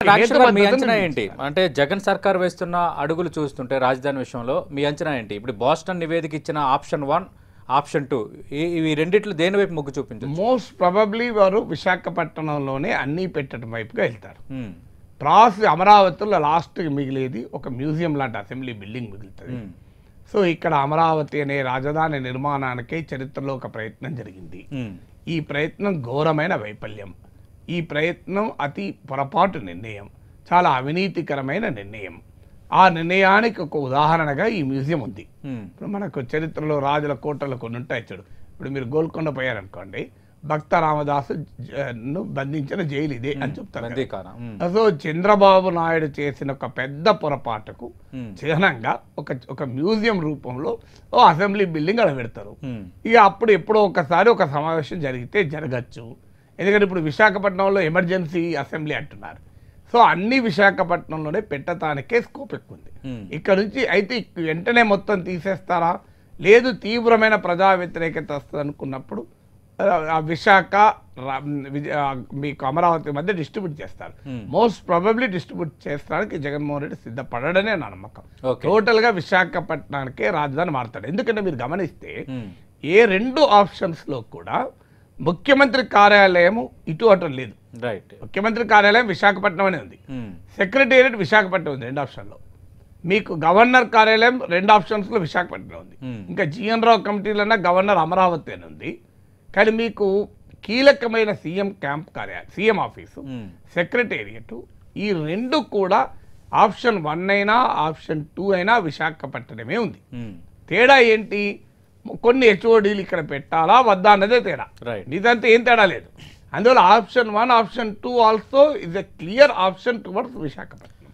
Doctor Rajesh గారు, మీ హేతుబద్ధతను అంచనా ఏంటి అంటే జగన్ సర్కార్ వేస్తున్న అడుగులు చూస్తుంటే రాజధాని విషయంలో మీ అంచనా ఏంటి ఇప్పుడు బాస్టన్ నివేదిక ఇచ్చిన ఆప్షన్ వన్ ఆప్షన్ టూ ఇవి రెండిట్లు దేని వైపు మొగ్గు చూపించు మోస్ట్ ప్రాబబ్లీ వారు విశాఖపట్నంలోనే అన్నీ పెట్టడం వైపుగా వెళ్తారు ప్రాస్ అమరావతిలో లాస్ట్కి మిగిలేది ఒక మ్యూజియం లాంటి అసెంబ్లీ బిల్డింగ్ మిగులుతుంది సో ఇక్కడ అమరావతి అనే రాజధాని నిర్మాణానికే చరిత్రలో ఒక ప్రయత్నం జరిగింది ఈ ప్రయత్నం ఘోరమైన వైఫల్యం ఈ ప్రయత్నం అతి పొరపాటు నిర్ణయం చాలా అవినీతికరమైన నిర్ణయం ఆ నిర్ణయానికి ఒక ఉదాహరణగా ఈ మ్యూజియం ఉంది ఇప్పుడు మనకు చరిత్రలో రాజుల కోటలు కొన్ని ఉంటాయి చూడు ఇప్పుడు మీరు గోల్కొండ పోయారనుకోండి భక్త రామదాసు జ- ను బంధించిన జైలు ఇదే అని చెప్తారు కదా. బందీకానా సో చంద్రబాబు నాయుడు చేసిన ఒక పెద్ద పొరపాటుకు Hmm. చిహ్నంగా ఒక ఒక మ్యూజియం రూపంలో ఓ అసెంబ్లీ బిల్డింగ్ అలా పెడతారు Hmm. ఇక అప్పుడు ఎప్పుడో ఒకసారి ఒక సమావేశం జరిగితే జరగచ్చు ఎందుకంటే ఇప్పుడు విశాఖపట్నంలో ఎమర్జెన్సీ అసెంబ్లీ అంటున్నారు సో అన్ని విశాఖపట్నంలోనే పెట్టడానికే స్కోప్ ఎక్కువ ఉంది Hmm. ఇక్కడ నుంచి అయితే ఇక్ వెంటనే మొత్తం తీసేస్తారా లేదు తీవ్రమైన ప్రజా వ్యతిరేకత వస్తుంది అనుకున్నప్పుడు ఆ, ఆ విశాఖ రా- విజయ- ఆ, మీకు అమరావతి మధ్య డిస్ట్రిబ్యూట్ చేస్తారు Hmm. మోస్ట్ ప్రాబబ్లీ డిస్ట్రిబ్యూట్ చేస్తానికి జగన్మోహన్ రెడ్డి సిద్ధపడడనే నా నమ్మకం Okay. టోటల్ గా విశాఖపట్నానికే రాజధాని మారుతాడు ఎందుకంటే మీరు గమనిస్తే Hmm. ఏ రెండు ఆప్షన్స్ లో కూడా ముఖ్యమంత్రి కార్యాలయం ఇటు అటు లేదు రైట్ ముఖ్యమంత్రి కార్యాలయం విశాఖపట్నం అనే ఉంది Hmm. సెక్రటేరియట్ విశాఖపట్నం ఉంది రెండు ఆప్షన్లో మీకు గవర్నర్ కార్యాలయం రెండు ఆప్షన్స్లో విశాఖపట్నం ఉంది Hmm. ఇంకా జిఎన్ రావు కమిటీలన్నా గవర్నర్ అమరావతి అని ఉంది కానీ మీకు కీలకమైన సీఎం క్యాంప్ కార్యాలయం సీఎం ఆఫీసు Hmm. సెక్రటేరియట్ ఈ రెండు కూడా ఆప్షన్ వన్ అయినా ఆప్షన్ టూ అయినా విశాఖపట్నమే ఉంది Hmm. తేడా ఏంటి కొన్ని హెచ్ఓడీలు ఇక్కడ పెట్టాలా వద్దా అన్నదే తేడా రైట్ ఇదంతా ఏం తేడా లేదు అందువల్ల option one option two also is a clear option towards Visakhapatnam